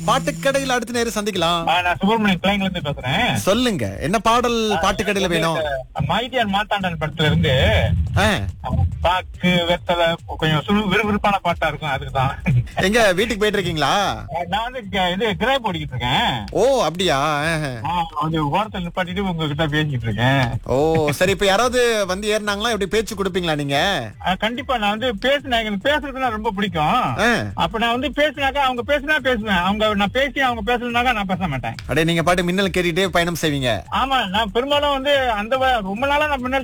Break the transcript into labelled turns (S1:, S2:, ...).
S1: பாட்டுக்கடையில் அடுத்த நேரம் சந்திக்கலாம்
S2: ஆ, நான் சுப்பிரமணியன் கிளைங்ல இருந்து பேசுறேன்
S1: சொல்லுங்க என்ன பாடல் பாட்டுக்கடையில வேணும்
S2: மைடியார் மாத்தாண்டன் படத்துல இருந்து
S1: ஆ,
S2: பாக்கு வெத்தலை கொஞ்சம் சுறு- விறுவிறுப்பான பாட்டா இருக்கும் அதுக்குதான்
S1: எங்க வீட்டுக்கு போயிட்டு இருக்கீங்களா
S2: நான் வந்து க- இது கிராப் ஓடிக்கிட்டு இருக்கேன்
S1: ஓ அப்படியா ஆஹா.
S2: ஆ, அது ஓரத்தில் நிப்பாட்டிட்டு உங்ககிட்ட பேசிக்கிட்டு இருக்கேன்
S1: ஓ சரி இப்ப யாராவது வந்து ஏறினாங்களா இப்படி பேச்சு கொடுப்பீங்களா நீங்க
S2: ஆ, கண்டிப்பா நான் வந்து பேசினேன் எனக்கு பேசுறதுனா ரொம்ப பிடிக்கும்
S1: ஆ.
S2: அப்ப நான் வந்து பேசினாக்கா அவங்க பேசினா பேசுவேன் அவங்க நான் பேசி அவங்க பேசலனாக்கா நான் பேச மாட்டேன்
S1: அடே நீங்க பாட்டு மின்னல் கேட்டுட்டே பயணம் செய்வீங்க
S2: ஆமா நான் பெரும்பாலும் வந்து அந்த வ- ரொம்ப நாளா நான் முன்னாடி